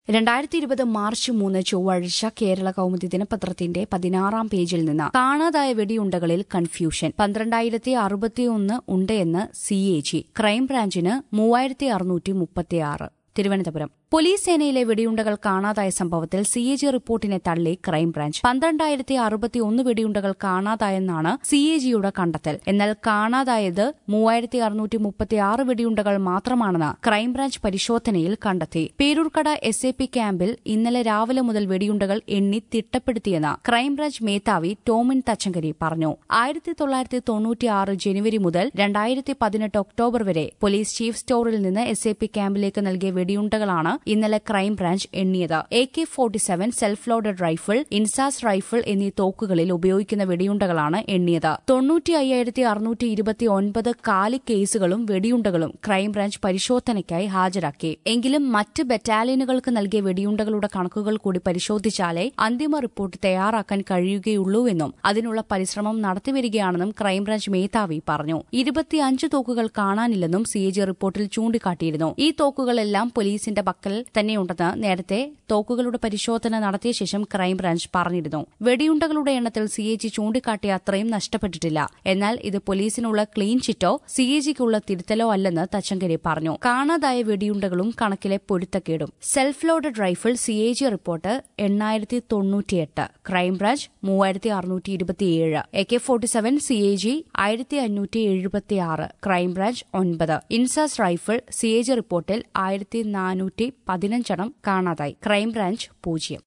രണ്ടായിരത്തി ഇരുപത് മാർച്ച് മൂന്ന് ചൊവ്വാഴ്ച കേരള കൗമുദി ദിനപത്രത്തിന്റെ പതിനാറാം പേജിൽ നിന്ന് കാണാതായ വെടിയുണ്ടകളിൽ കൺഫ്യൂഷൻ പന്ത്രണ്ടായിരത്തി അറുപത്തിയൊന്ന് ഉണ്ടയെന്ന് സി എ ജി ക്രൈംബ്രാഞ്ചിന് മൂവായിരത്തി അറുന്നൂറ്റി മുപ്പത്തിയാറ് തിരുവനന്തപുരം പോലീസ് സേനയിലെ വെടിയുണ്ടകൾ കാണാതായ സംഭവത്തിൽ സി എ ജി റിപ്പോർട്ടിനെ തള്ളി ക്രൈംബ്രാഞ്ച് പന്ത്രണ്ടായിരത്തി അറുപത്തിയൊന്ന് വെടിയുണ്ടകൾ കാണാതായെന്നാണ് സി എ ജിയുടെ കണ്ടെത്തൽ എന്നാൽ കാണാതായത് മൂവായിരത്തി അറുന്നൂറ്റി മുപ്പത്തിയാറ് വെടിയുണ്ടകൾ മാത്രമാണെന്ന് ക്രൈംബ്രാഞ്ച് പരിശോധനയിൽ കണ്ടെത്തി പേരൂർക്കട എസ് എ പി ക്യാമ്പിൽ ഇന്നലെ രാവിലെ മുതൽ വെടിയുണ്ടകൾ എണ്ണി തിട്ടപ്പെടുത്തിയെന്ന് ക്രൈംബ്രാഞ്ച് മേധാവി ടോമിൻ തച്ചങ്കരി പറഞ്ഞു ആയിരത്തി തൊള്ളായിരത്തി തൊണ്ണൂറ്റിയാറ് ജനുവരി മുതൽ രണ്ടായിരത്തി പതിനെട്ട് ഒക്ടോബർ വരെ പോലീസ് ചീഫ് സ്റ്റോറിൽ നിന്ന് എസ് എ പി ക്യാമ്പിലേക്ക് നൽകിയ വെടിയുണ്ടകളാണ് ഇന്നലെ ക്രൈംബ്രാഞ്ച് എണ്ണിയത് A K forty seven self loaded rifle INSAS rifle എന്നീ തോക്കുകളിൽ ഉപയോഗിക്കുന്ന വെടിയുണ്ടകളാണ് എണ്ണിയത് തൊണ്ണൂറ്റി അയ്യായിരത്തി അറുന്നൂറ്റി ഇരുപത്തി ഒൻപത് കാലി കേസുകളും വെടിയുണ്ടകളും ക്രൈംബ്രാഞ്ച് പരിശോധനയ്ക്കായി ഹാജരാക്കി എങ്കിലും മറ്റ് ബറ്റാലിയനുകൾക്ക് നൽകിയ വെടിയുണ്ടകളുടെ കണക്കുകൾ കൂടി പരിശോധിച്ചാലേ അന്തിമ റിപ്പോർട്ട് തയ്യാറാക്കാൻ കഴിയുകയുള്ളൂവെന്നും അതിനുള്ള പരിശ്രമം നടത്തിവരികയാണെന്നും ക്രൈംബ്രാഞ്ച് മേധാവി പറഞ്ഞു ഇരുപത്തിയഞ്ച് തോക്കുകൾ കാണാനില്ലെന്നും സി എ ജി റിപ്പോർട്ടിൽ ചൂണ്ടിക്കാട്ടിയിരുന്നു ഈ തോക്കുകളെല്ലാം പോലീസിന്റെ പക്കൽ തന്നെയുണ്ടെന്ന് നേരത്തെ തോക്കുകളുടെ പരിശോധന നടത്തിയ ശേഷം ക്രൈംബ്രാഞ്ച് പറഞ്ഞിരുന്നു വെടിയുണ്ടകളുടെ എണ്ണത്തിൽ സി എ ജി ചൂണ്ടിക്കാട്ടിയ അത്രയും നഷ്ടപ്പെട്ടിട്ടില്ല എന്നാൽ ഇത് പോലീസിനുള്ള ക്ലീൻ ചിറ്റോ സി എ ജിക്കുള്ള തിരുത്തലോ അല്ലെന്ന് തച്ചങ്കരി പറഞ്ഞു കാണാതായ വെടിയുണ്ടകളും കണക്കിലെ പൊരുത്തക്കേടും self loaded rifle C A G report എണ്ണായിരത്തി തൊണ്ണൂറ്റിയെട്ട് ക്രൈംബ്രാഞ്ച് മൂവായിരത്തി അറുന്നൂറ്റി ഇരുപത്തിയേഴ് A K forty seven C A G ആയിരത്തി അഞ്ഞൂറ്റി എഴുപത്തിയാറ് ക്രൈംബ്രാഞ്ച് ഒൻപത് INSAS rifle C A G റിപ്പോർട്ടിൽ ആയിരത്തി നാനൂറ്റി പതിനഞ്ചെണ്ണം കാണാതായി ക്രൈംബ്രാഞ്ച് പൂജ്യം